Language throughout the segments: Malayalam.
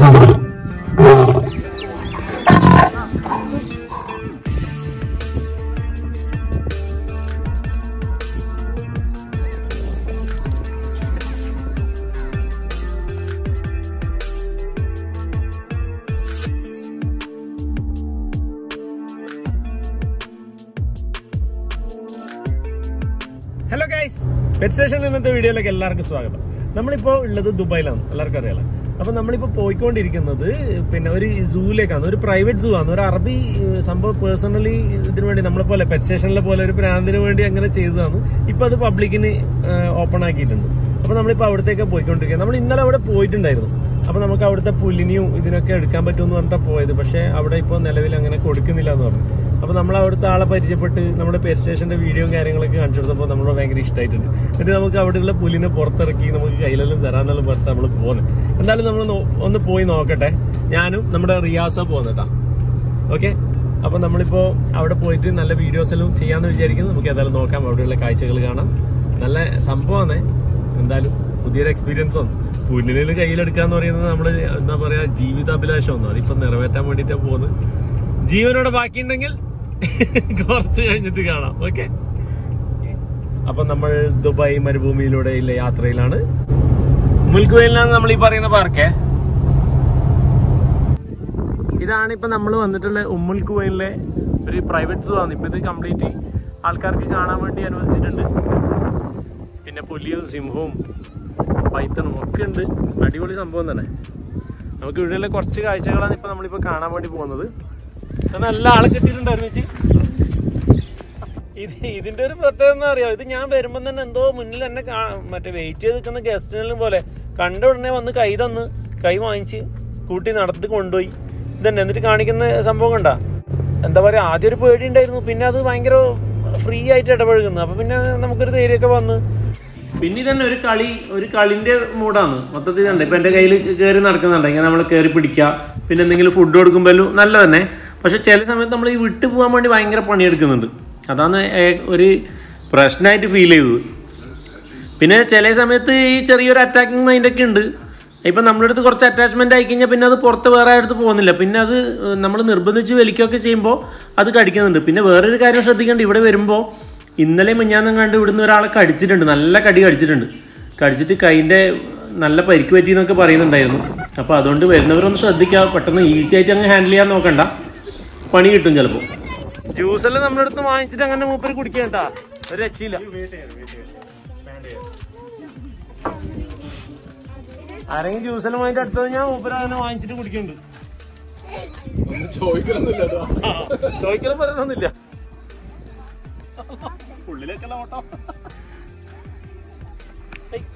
ഹലോ ഗൈസ് പെറ്റ് സ്റ്റേഷനിൽ ഇന്നത്തെ വീഡിയോയിലേക്ക് എല്ലാവർക്കും സ്വാഗതം നമ്മളിപ്പോ ഉള്ളത് ദുബായിലാണ് എല്ലാവർക്കും അറിയാലോ അപ്പൊ നമ്മളിപ്പോ പോയിക്കൊണ്ടിരിക്കുന്നത് പിന്നെ ഒരു സൂയിലേക്കാണ് ഒരു പ്രൈവറ്റ് സൂ ആണ് ഒരു അറബി ഏഹ്, സംഭവം പേഴ്സണലി ഇതിനു വേണ്ടി നമ്മളെ പോലെ പെറ്റ് സ്റ്റേഷനിലെ പോലെ ഒരു പ്രാന്തിന് വേണ്ടി അങ്ങനെ ചെയ്തതാണ് ഇപ്പൊ അത് പബ്ലിക്കിന് ഓപ്പൺ ആക്കിയിട്ടുണ്ട് അപ്പൊ നമ്മളിപ്പോ അവിടത്തേക്ക് പോയിക്കൊണ്ടിരിക്കുക നമ്മൾ ഇന്നലെ അവിടെ പോയിട്ടുണ്ടായിരുന്നു അപ്പൊ നമുക്ക് അവിടുത്തെ പുല്ലിനെയും ഇതിനൊക്കെ എടുക്കാൻ പറ്റുമെന്ന് പറഞ്ഞിട്ടാ പോയത് പക്ഷെ അവിടെ ഇപ്പോൾ നിലവിൽ അങ്ങനെ കൊടുക്കുന്നില്ല എന്ന് പറഞ്ഞു അപ്പൊ നമ്മൾ അവിടുത്തെ ആളെ പരിചയപ്പെട്ട് നമ്മുടെ പെറ്റ് സ്റ്റേഷന്റെ വീഡിയോയും കാര്യങ്ങളൊക്കെ കാണിച്ചു കൊടുത്തപ്പോൾ നമ്മൾ ഭയങ്കര ഇഷ്ടമായിട്ടുണ്ട് എന്നിട്ട് നമുക്ക് അവിടെയുള്ള പുല്ലിനെ പുറത്തിറക്കി നമുക്ക് കയ്യിലെല്ലാം തരാന്നെല്ലാം പറഞ്ഞിട്ട് നമ്മൾ പോകുന്നത് എന്തായാലും നമ്മൾ നോ- ഒന്ന് പോയി നോക്കട്ടെ ഞാനും നമ്മുടെ റിയാസ പോകുന്നട്ടാ ഓക്കെ അപ്പൊ നമ്മളിപ്പോ അവിടെ പോയിട്ട് നല്ല വീഡിയോസ് എല്ലാം ചെയ്യാന്ന് വിചാരിക്കുന്നു നമുക്ക് ഏതായാലും നോക്കാം അവിടെയുള്ള കാഴ്ചകൾ കാണാം നല്ല സംഭവമാണ് എന്തായാലും പുതിയൊരു എക്സ്പീരിയൻസ് ആണ് പുല്ലിനെ കയ്യിലെടുക്കാന്ന് പറയുന്നത് നമ്മുടെ എന്താ പറയാ ജീവിതാഭിലാഷമാണ് അതിപ്പോ നിറവേറ്റാൻ വേണ്ടിട്ടാ പോകുന്നത് ജീവനോടെ ബാക്കിയുണ്ടെങ്കിൽ കുറച്ച് കഴിഞ്ഞിട്ട് കാണാം ഓക്കെ അപ്പൊ നമ്മൾ ദുബായ് മരുഭൂമിയിലൂടെയുള്ള യാത്രയിലാണ് മുൽക്ക് വെയിലാണ് നമ്മൾ ഈ പറയുന്ന പാർക്കേ ഇതാണ് ഇപ്പൊ നമ്മൾ വന്നിട്ടുള്ള ഉമ്മുൽ കുവൈനിലെ ഒരു പ്രൈവറ്റ് സൂ ആണ് ഇപ്പൊ ഇത് കംപ്ലീറ്റ് ആൾക്കാർക്ക് കാണാൻ വേണ്ടി അനുവദിച്ചിട്ടുണ്ട് പിന്നെ പുലിയും സിംഹവും പൈത്തണും ഒക്കെ ഉണ്ട് അടിപൊളി സംഭവം തന്നെ നമുക്ക് ഇവിടെയുള്ള കുറച്ച് കാഴ്ചകളാണ് ഇപ്പൊ നമ്മളിപ്പോ കാണാൻ വേണ്ടി പോകുന്നത് ഇത് നല്ല ആളെ കിട്ടിയിട്ടുണ്ടായിരുന്നു ചേച്ചി ഇത് ഇതിന്റെ ഒരു പ്രത്യേകത എന്താ അറിയോ ഇത് ഞാൻ വരുമ്പോ തന്നെ എന്തോ മുന്നിൽ എന്നെ കാ- മറ്റേ വെയിറ്റ് ചെയ്ത് നിൽക്കുന്ന ഗസ്റ്റിനെല്ലാം പോലെ കണ്ട ഉടനെ വന്ന് കൈ തന്ന് കൈ വാങ്ങിച്ച് കൂട്ടി നടത്തി കൊണ്ടുപോയി ഇതന്നെ എന്നിട്ട് കാണിക്കുന്ന സംഭവം കണ്ട എന്താ പറയാ ആദ്യം ഒരു പേടി ഉണ്ടായിരുന്നു പിന്നെ അത് ഭയങ്കര ഫ്രീ ആയിട്ട് ഇടപഴകുന്നു അപ്പൊ പിന്നെ നമുക്കൊരു ധൈര്യമൊക്കെ വന്ന് പിന്നെ ഇതന്നെ ഒരു കളി ഒരു കളിന്റെ മൂടാണ് മൊത്തത്തിൽ കണ്ടേ ഇപ്പൊ എന്റെ കയ്യിൽ കയറി നടക്കുന്നുണ്ട് ഇങ്ങനെ നമ്മൾ കയറി പിടിക്കുക പിന്നെ എന്തെങ്കിലും ഫുഡ് കൊടുക്കുമ്പോഴും നല്ല തന്നെ പക്ഷെ ചില സമയത്ത് നമ്മൾ ഈ വിട്ടു പോകാൻ വേണ്ടി ഭയങ്കര പണിയെടുക്കുന്നുണ്ട് അതാണ് ഏ- ഒരു പ്രശ്നമായിട്ട് ഫീൽ ചെയ്തത് പിന്നെ ചില സമയത്ത് ഈ ചെറിയൊരു അറ്റാക്കിംഗ് മൈൻഡ് ഒക്കെ ഉണ്ട് ഇപ്പം നമ്മുടെ അടുത്ത് കുറച്ച് അറ്റാച്ച്മെന്റ് ആയി കഴിഞ്ഞാൽ പിന്നെ അത് പുറത്ത് വേറെ അടുത്ത് പോകുന്നില്ല പിന്നെ അത് നമ്മൾ നിർബന്ധിച്ച് വലിക്കുകയൊക്കെ ചെയ്യുമ്പോൾ അത് കടിക്കുന്നുണ്ട് പിന്നെ വേറൊരു കാര്യം ശ്രദ്ധിക്കേണ്ട ഇവിടെ വരുമ്പോൾ ഇന്നലെ മിഞ്ഞാന്നും കണ്ട് ഇവിടുന്ന് ഒരാളെ കടിച്ചിട്ടുണ്ട് നല്ല കടി കടിച്ചിട്ടുണ്ട് കടിച്ചിട്ട് കൈൻ്റെ നല്ല പരിക്ക് പറ്റി എന്നൊക്കെ പറയുന്നുണ്ടായിരുന്നു അപ്പോൾ അതുകൊണ്ട് വരുന്നവരൊന്ന് ശ്രദ്ധിക്കുക പെട്ടെന്ന് ഈസി ആയിട്ട് അങ്ങ് ഹാൻഡിൽ ചെയ്യാൻ നോക്കണ്ട പണി കിട്ടും ചിലപ്പോൾ ജ്യൂസെല്ലാം നമ്മുടെ അടുത്ത് വാങ്ങിച്ചിട്ട് അങ്ങനെ മൂപ്പര് കുടിക്കണ്ട ഒരു രക്ഷയില്ല ആരെങ്കിലും ജ്യൂസെല്ലാം വാങ്ങിട്ട് അടുത്തത് ഞാൻ മൂപ്പര് അങ്ങനെ വാങ്ങിച്ചിട്ട് കുടിക്കുന്നുണ്ട് ആ, ചോദിക്കലും പറയണമെന്നില്ല ഉള്ളിലേക്കല്ല ഓട്ടം ഏയ്.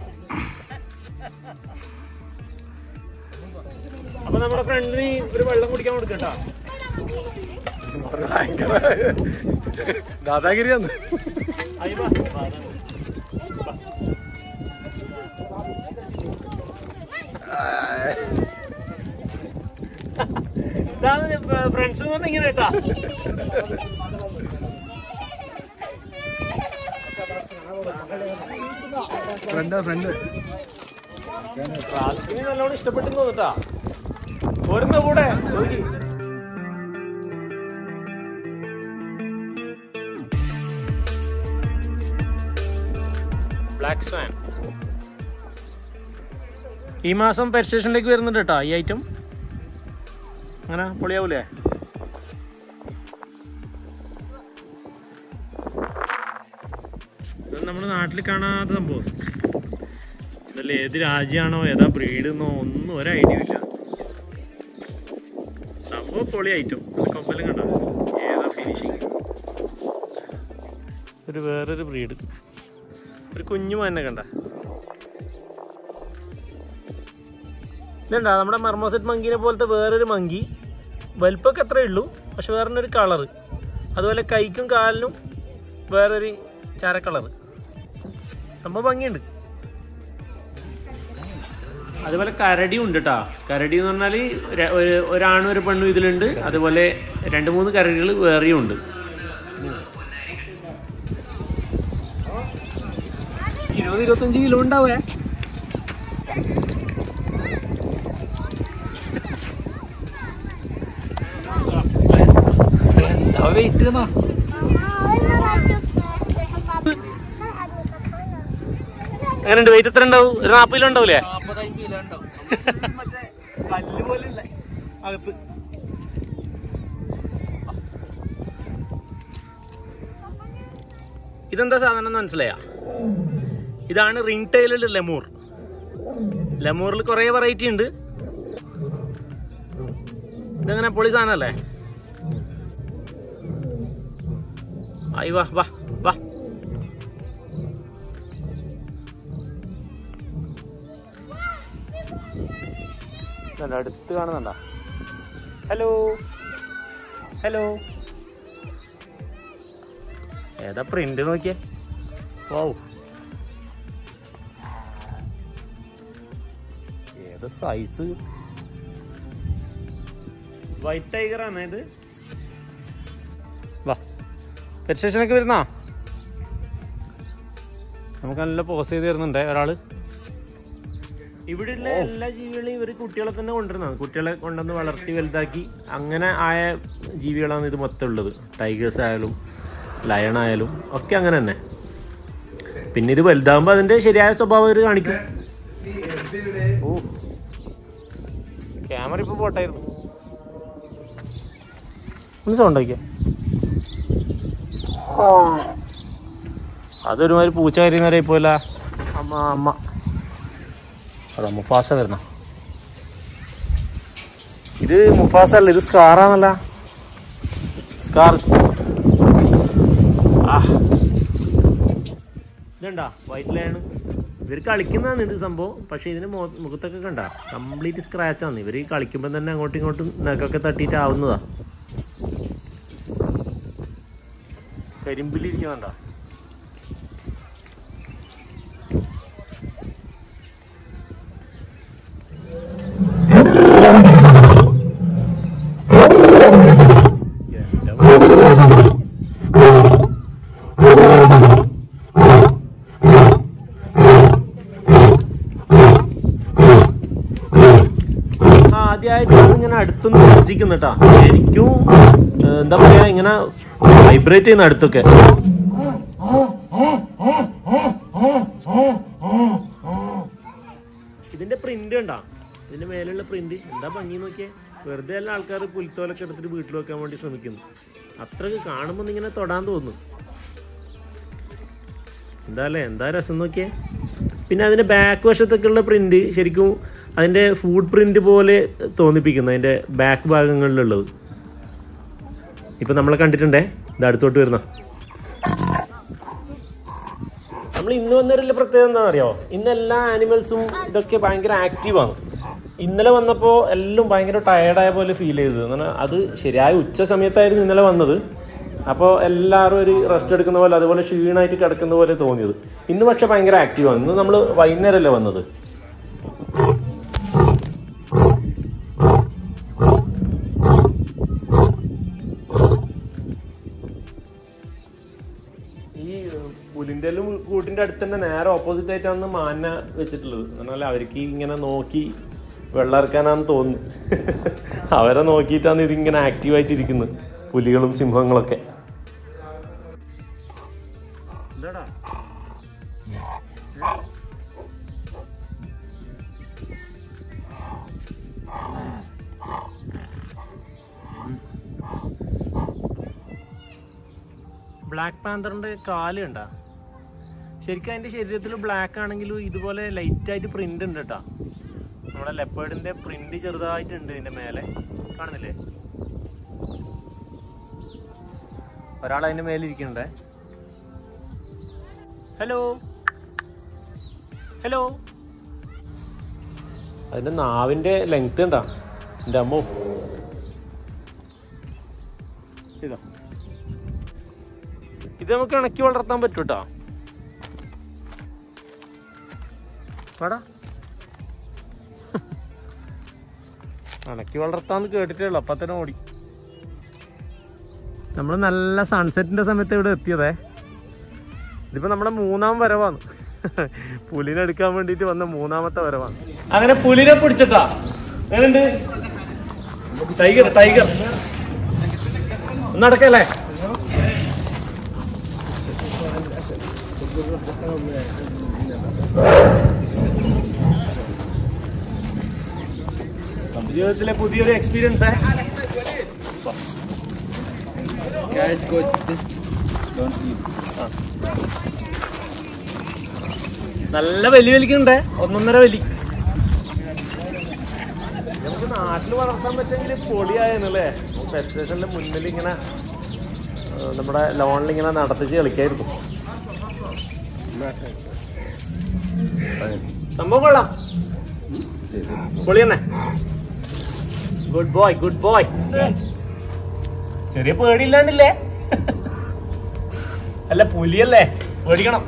അപ്പൊ നമ്മുടെ ഫ്രണ്ടിന് ഒരു വെള്ളം കുടിക്കാൻ കൊടുക്കട്ടാ ദാദാഗിരിയാന്ന് അയ്യോ ഇതാണ് ഫ്രണ്ട്സ് എന്ന് പറഞ്ഞാൽ ഇങ്ങനെ കേട്ടാ ഫ്രണ്ട് ഫ്രണ്ട് റാസ്കിന് നല്ലോണം ഇഷ്ടപ്പെട്ടു തോന്നിട്ടാ പോരുന്ന കൂടെ ചോദിക്ക് ബ്ലാക്ക് സ്വാൻ ഈ മാസം പെറ്റ് സ്റ്റേഷനിലേക്ക് വരുന്നുണ്ട് കേട്ടോ ഈ ഐറ്റം അങ്ങനെ പൊളിയാവൂലേ ഇത് നമ്മുടെ നാട്ടിൽ കാണാത്ത സംഭവം ഇതല്ല ഏത് രാജ്യമാണോ ഏതാ ബ്രീഡ് എന്നോ ഒന്നും ഒരു ഐഡിയ ഇല്ല സംഭവം പൊളി ഐറ്റം കൊമ്പലും കണ്ടോ ഏതാ ഫിനിഷിങ് ഒരു വേറൊരു ബ്രീഡ് ഒരു കുഞ്ഞു തന്നെ കണ്ട ഇതുണ്ടാ നമ്മുടെ മർമോസെറ്റ് മങ്കീനെ പോലത്തെ വേറൊരു മങ്കി വലിപ്പമൊക്കെ അത്രേ ഉള്ളൂ പക്ഷെ വേറെ ഒരു കളറ് അതുപോലെ കൈക്കും കാലിനും വേറൊരു ചാര കളറ് സംഭവം ഭംഗിയുണ്ട് അതുപോലെ കരടി ഉണ്ട് കേട്ടോ കരടി എന്ന് പറഞ്ഞാൽ ഒരു ഒരാണും ഒരു പെണ്ണും ഇതിലുണ്ട് അതുപോലെ രണ്ട് മൂന്ന് കരടികൾ വേറെയും ഉണ്ട് ഇരുപത് ഇരുപത്തഞ്ച് കിലോ ഉണ്ടാവേ വെയിറ്റ് എങ്ങനെയുണ്ട് വെയിറ്റ് എത്ര ഉണ്ടാവും ഒരു നാപ്പത് കിലോ ഉണ്ടാവൂലേ നാപ്പത്തഞ്ച് കിലോ ഉണ്ടാവും മറ്റേ കല്ല് പോലെ അകത്ത് ഇതെന്താ സാധനം എന്ന് മനസ്സിലായ ഇതാണ് റിംഗ് ടൈലിൽ ലെമൂർ ലെമൂറിൽ കുറെ വെറൈറ്റി ഉണ്ട് ഇതെങ്ങനെ പൊളി സാധനല്ലേ ആയി വാ വാ വാ ഇതുണ്ട്, അടുത്ത് കാണുന്നുണ്ടോ ഹലോ ഹലോ ഏതാ പ്രിന്റ് നോക്കിയേ ഓ ഏതാ സൈസ് വൈറ്റ് ടൈഗർ ആണ് ഇത് വാ പെറ്റ് സ്റ്റേഷനൊക്കെ വരുന്നാ നമുക്ക് നല്ല പോസ് ചെയ്ത് തരുന്നുണ്ടേ ഒരാള് ഇവിടെയുള്ള എല്ലാ ജീവികളെയും ഇവർ കുട്ടികളെ തന്നെ കൊണ്ടുവരുന്നതാണ് കുട്ടികളെ കൊണ്ടുവന്ന് വളർത്തി വലുതാക്കി അങ്ങനെ ആയ ജീവികളാണ് ഇത് മൊത്തം ഉള്ളത് ടൈഗേഴ്സ് ആയാലും ലയൺ ആയാലും ഒക്കെ അങ്ങനെ തന്നെ പിന്നെ ഇത് വലുതാകുമ്പോൾ അതിന്റെ ശരിയായ സ്വഭാവം ഇവർ കാണിക്കും ഓ ക്യാമറ ഇപ്പൊ പോട്ടായിരുന്നു ഒന്ന് സൗണ്ട് വയ്ക്കാം അതൊരുമാതിരി പൂച്ച കരിയുന്നവരെ പോലെ അമ്മ അമ്മ അതാ മുഫാസ വരുന്ന ഇത് മുഫാസ അല്ല ഇത് സ്കാറാന്നല്ല സ്കാർ ആ ഇതുണ്ടാ വൈറ്റ് ലയാണ് ഇവർ കളിക്കുന്നതാണ് ഇത് സംഭവം പക്ഷെ ഇതിന് മോ- മുഖത്തൊക്കെ കണ്ട കംപ്ലീറ്റ് സ്ക്രാച്ച് ആണ് ഇവർ കളിക്കുമ്പോൾ തന്നെ അങ്ങോട്ടും ഇങ്ങോട്ടും നഖമൊക്കെ തട്ടിയിട്ട് ആവുന്നതാ കരിമ്പിലിരിക്കുന്നുണ്ടോ എൻ്റെ ആദ്യമായിട്ടാണ് ഇങ്ങനെ അടുത്തുനിന്ന് ശ്രദ്ധിക്കുന്നുട്ടാ ശരിക്കും ഏഹ്, എന്താ പറയാ ഇങ്ങനെ വൈബ്രേറ്റ് ചെയ്യുന്ന അടുത്തൊക്കെ ഇതിന്റെ പ്രിന്റ് ഉണ്ടാ ഇതിന്റെ മേലുള്ള പ്രിന്റ് എന്താ ഭംഗി നോക്കിയേ വെറുതെ അല്ല ആൾക്കാർ പുലിത്തോലൊക്കെ എടുത്തിട്ട് വീട്ടിൽ വെക്കാൻ വേണ്ടി ശ്രമിക്കുന്നു അത്രക്ക് കാണുമ്പോൾ ഇങ്ങനെ തൊടാൻ തോന്നുന്നു എന്താ അല്ലേ എന്താ രസം നോക്കിയേ പിന്നെ അതിൻ്റെ ബാക്ക് വശത്തൊക്കെ ഉള്ള പ്രിന്റ് ശരിക്കും അതിൻ്റെ ഫുഡ് പ്രിന്റ് പോലെ തോന്നിപ്പിക്കുന്നു അതിൻ്റെ ബാക്ക് ഭാഗങ്ങളിലുള്ളത് ഇപ്പം നമ്മളെ കണ്ടിട്ടുണ്ടേ ഇത് അടുത്തോട്ട് വരുന്ന നമ്മൾ ഇന്ന് വന്നവരിലെ പ്രത്യേകത എന്താണെന്ന് അറിയോ ഇന്ന് എല്ലാ ആനിമൽസും ഇതൊക്കെ ഭയങ്കര ആക്റ്റീവാണ് ഇന്നലെ വന്നപ്പോൾ എല്ലാം ഭയങ്കര ടയർഡായ പോലെ ഫീൽ ചെയ്തത് എന്ന് പറഞ്ഞാൽ അത് ശരിയായ ഉച്ച സമയത്തായിരുന്നു ഇന്നലെ വന്നത് അപ്പോൾ എല്ലാവരും ഒരു റെസ്റ്റ് എടുക്കുന്ന പോലെ അതുപോലെ ക്ഷീണമായിട്ട് കിടക്കുന്ന പോലെ തോന്നിയത് ഇന്ന് പക്ഷെ ഭയങ്കര ആക്റ്റീവാണ് ഇന്ന് നമ്മൾ വൈകുന്നേരമല്ലേ വന്നത് ഈ പുലിൻ്റെ കൂട്ടിൻ്റെ അടുത്ത് തന്നെ നേരെ ഓപ്പോസിറ്റ് ആയിട്ടാണ് മാന വെച്ചിട്ടുള്ളത് എന്നാൽ അവർക്ക് ഇങ്ങനെ നോക്കി വെള്ളം ഇറക്കാനാന്ന് തോന്നുന്നു അവരെ നോക്കിയിട്ടാണ് ഇതിങ്ങനെ ആക്റ്റീവായിട്ട് ഇരിക്കുന്നത് പുലികളും സിംഹങ്ങളൊക്കെ എന്താടാ ബ്ലാക്ക് പാന്തറിന്റെ കാല് കണ്ട ശരിക്കും അതിന്റെ ശരീരത്തിൽ ബ്ലാക്ക് ആണെങ്കിലും ഇതുപോലെ ലൈറ്റ് ആയിട്ട് പ്രിന്റ് ഉണ്ട് കേട്ടാ നമ്മുടെ ലെപ്പേർഡിന്റെ പ്രിന്റ് ചെറുതായിട്ടുണ്ട് ഇതിന്റെ മേലെ കാണുന്നില്ലേ ഒരാൾ അതിന്റെ മേലെ ഇരിക്കണ്ടേ ഹലോ ഹലോ അതിന്റെ നാവിന്റെ ലെങ്ത് ഉണ്ടാ എന്റെ അമ്മോ ഇതാ ഇത് നമുക്ക് ഇണക്കി വളർത്താൻ പറ്റും കേട്ടോ വാടാ ഇണക്കി വളർത്താന്ന് കേട്ടിട്ടേ ഉള്ളു അപ്പൊ തന്നെ ഓടി നമ്മൾ നല്ല സൺസെറ്റിന്റെ സമയത്ത് ഇവിടെ എത്തിയതേ ഇതിപ്പോ നമ്മുടെ മൂന്നാം വരവാണ് പുലിനെ എടുക്കാൻ വേണ്ടിട്ട് വന്ന മൂന്നാമത്തെ വരവാണ് അങ്ങനെ പുലിനെ പിടിച്ചിട്ടാ എങ്ങനെയുണ്ട് ടൈഗർ ടൈഗർ നടക്കല്ലേ ജീവിതത്തിലെ പുതിയൊരു experience Carrot goat, this don't eat. നല്ല വലി വലിക്കുന്നുണ്ട് ഒന്നൊന്നര വലി നമുക്ക് നാട്ടിൽ വളർത്താൻ പറ്റുമെങ്കിൽ പൊടിയായെന്നല്ലേ പെറ്റ് സ്റ്റേഷനിലെ മുന്നിൽ ഇങ്ങനെ ആ, നമ്മുടെ ലോണിൽ ഇങ്ങനെ നടത്തിച്ച് കളിക്കായിരുന്നു സംഭവം കൊള്ളാം പൊളി തന്നെ ഗുഡ് ബോയ് ഗുഡ് ബോയ് ചെറിയ പേടിയില്ലാണ്ടില്ലേ അല്ല പുലിയല്ലേ പേടിക്കണം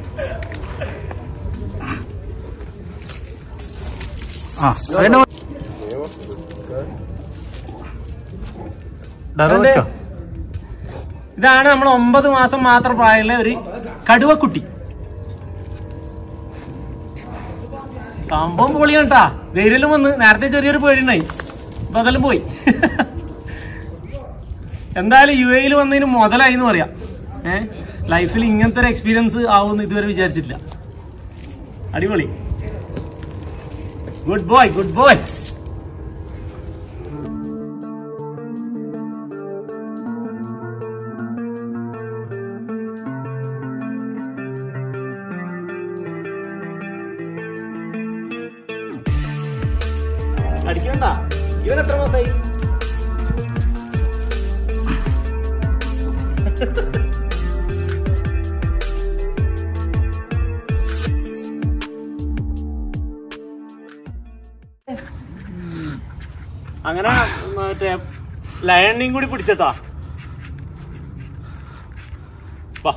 ഡറോ വെച്ചോ ഇതാണ് നമ്മൾ ഒമ്പത് മാസം മാത്രം പ്രായമുള്ള ഒരു കടുവക്കുട്ടി സംഭവം പൊളിയാണ് കേട്ടാ ധൈര്യം വന്ന് നേരത്തെ ചെറിയൊരു പേടിണ്ടായി അപ്പൊ അതെല്ലാം പോയി എന്തായാലും യു എയിൽ വന്നതിന് മുതലായി എന്ന് പറയാം ഏഹ് ലൈഫിൽ ഇങ്ങനത്തെ ഒരു എക്സ്പീരിയൻസ് ആവുമെന്ന് ഇതുവരെ വിചാരിച്ചിട്ടില്ല അടിപൊളി ഗുഡ് ബോയ് ഗുഡ് ബോയ് അടിക്കണ്ട ഇവൻ എത്ര മാസമായി അങ്ങനെ മറ്റേ ലയണിയും കൂടി പിടിച്ചട്ടാ വാ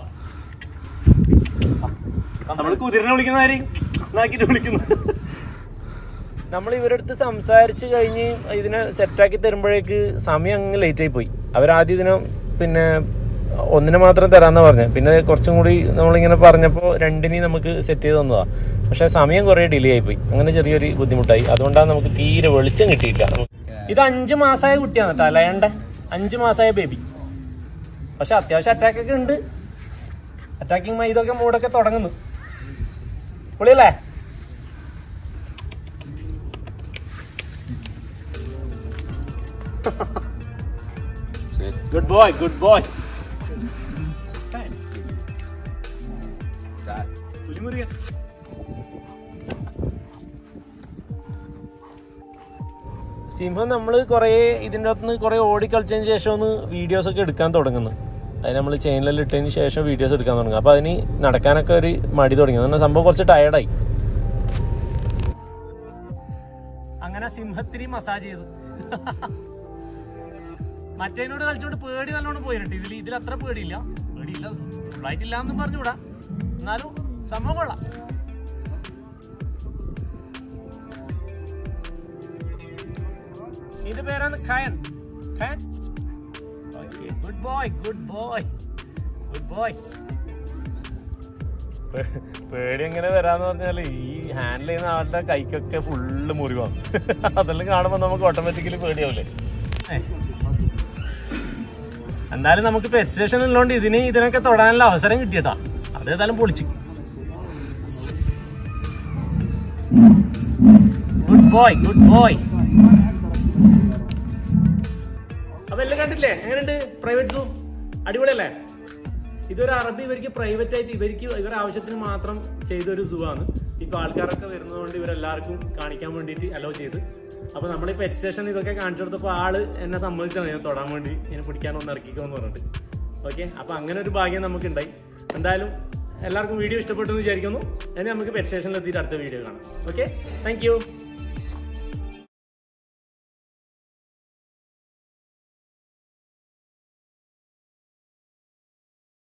നമ്മൾ കുതിരനെ വിളിക്കുന്നവര് നാക്കിട്ട് വിളിക്കുന്നു നമ്മൾ ഇവരുടെ അടുത്ത് സംസാരിച്ച് കഴിഞ്ഞ് ഇതിനെ സെറ്റാക്കി തരുമ്പോഴേക്ക് സമയം അങ്ങ് ലേറ്റ് ആയി പോയി അവരാദ്യം ഇതിനെ പിന്നെ ഒന്നിനെ മാത്രം തരാമെന്ന് പറഞ്ഞു പിന്നെ കുറച്ചും കൂടി നമ്മളിങ്ങനെ പറഞ്ഞപ്പോൾ രണ്ടിനെയും നമുക്ക് സെറ്റ് ചെയ്ത് തന്നതാ പക്ഷേ സമയം കുറേ ഡിലേ ആയിപ്പോയി അങ്ങനെ ചെറിയൊരു ബുദ്ധിമുട്ടായി അതുകൊണ്ടാണ് നമുക്ക് തീരെ വെളിച്ചം കിട്ടിയില്ല ഇത് അഞ്ച് മാസമായ കുട്ടിയാണ് കേട്ടോ ലയണ്ട അഞ്ച് മാസമായ ബേബി പക്ഷെ അത്യാവശ്യം അറ്റാക്ക് ഒക്കെ ഉണ്ട് അറ്റാക്കിങ് മൈതൊക്കെ മൂടൊക്കെ തുടങ്ങുന്നു പൊളിയല്ലേ good boy good boy Pulimurugan സിംഹം നമ്മൾ കുറേ ഇതിൻ്റെ അകത്തുനിന്ന് കുറേ ഓടിക്കളിച്ചതിന് ശേഷമാണ് വീഡിയോസ് ഒക്കെ എടുക്കാൻ തുടങ്ങുന്നത് അതിന് നമ്മൾ ചെയിനിലെല്ലാം ഇട്ടതിന് ശേഷം വീഡിയോസ് എടുക്കാൻ തുടങ്ങും അപ്പോൾ അതിന് നടക്കാനൊക്കെ ഒരു മടി തുടങ്ങി അതുകൊണ്ട് സംഭവം കുറച്ച് ടയർഡായി അങ്ങനെ സിംഹത്തിന് മസാജ് ചെയ്തു മറ്റേനോട് കളിച്ചോണ്ട് പേടി നല്ലോണം പോയിട്ടുണ്ട് ഇതിൽ ഇതിൽ അത്ര പേടിയില്ല പേടിയില്ല ഫ്ലൈറ്റ് ഇല്ല എന്നും പറഞ്ഞുകൂടാ എന്നാലും സംഭവം കൊള്ളാം ഇതിന്റെ പേരാണ് ഖയൻ ഖയൻ good boy good boy good boy പേടി എങ്ങനെ വരാന്ന് പറഞ്ഞാല് ഈ ഹാൻഡിൽ ചെയ്യുന്ന ആളുടെ കൈക്കൊക്കെ ഫുള്ള് മുറിവാണ് അതെല്ലാം കാണുമ്പോൾ നമുക്ക് ഓട്ടോമാറ്റിക്കലി പേടിയാവില്ലേ എന്നാലും നമുക്ക് പെറ്റ് സ്റ്റേഷൻ ഉള്ളതുകൊണ്ട് ഇതിന് ഇതിനൊക്കെ തൊടാനുള്ള അവസരം കിട്ടിയട്ടാ അതേതായാലും പൊളിച്ച് ഗുഡ് ബോയ് ഗുഡ് ബോയ് അപ്പൊ എല്ലാം കണ്ടില്ലേ എങ്ങനെയുണ്ട് പ്രൈവറ്റ് സൂ അടിപൊളിയല്ലേ ഇതൊരു അറബി ഇവർക്ക് പ്രൈവറ്റ് ആയിട്ട് ഇവർക്ക് ഇവരുടെ ആവശ്യത്തിന് മാത്രം ചെയ്തൊരു സൂ ആണ് ഇപ്പൊ ആൾക്കാരൊക്കെ വരുന്നതുകൊണ്ട് ഇവരെല്ലാവർക്കും കാണിക്കാൻ വേണ്ടിയിട്ട് അലോ ചെയ്ത് അപ്പൊ നമ്മൾ ഈ പെറ്റ് സ്റ്റേഷൻ ഇതൊക്കെ കാണിച്ചു കൊടുത്തപ്പോൾ ആള് എന്നെ സമ്മതിച്ചാണ് ഞാൻ തൊടാൻ വേണ്ടി ഇങ്ങനെ പിടിക്കാൻ ഒന്ന് ഇറക്കിക്കോ എന്ന് പറഞ്ഞിട്ട് ഓക്കെ അപ്പൊ അങ്ങനെ ഒരു ഭാഗ്യം നമുക്ക് ഉണ്ടായി എന്തായാലും എല്ലാവർക്കും വീഡിയോ ഇഷ്ടപ്പെട്ടു എന്ന് വിചാരിക്കുന്നു ഇനി നമുക്ക് പെറ്റ് സ്റ്റേഷനിൽ എത്തിയിട്ട് അടുത്ത വീഡിയോ കാണാം ഓക്കെ താങ്ക്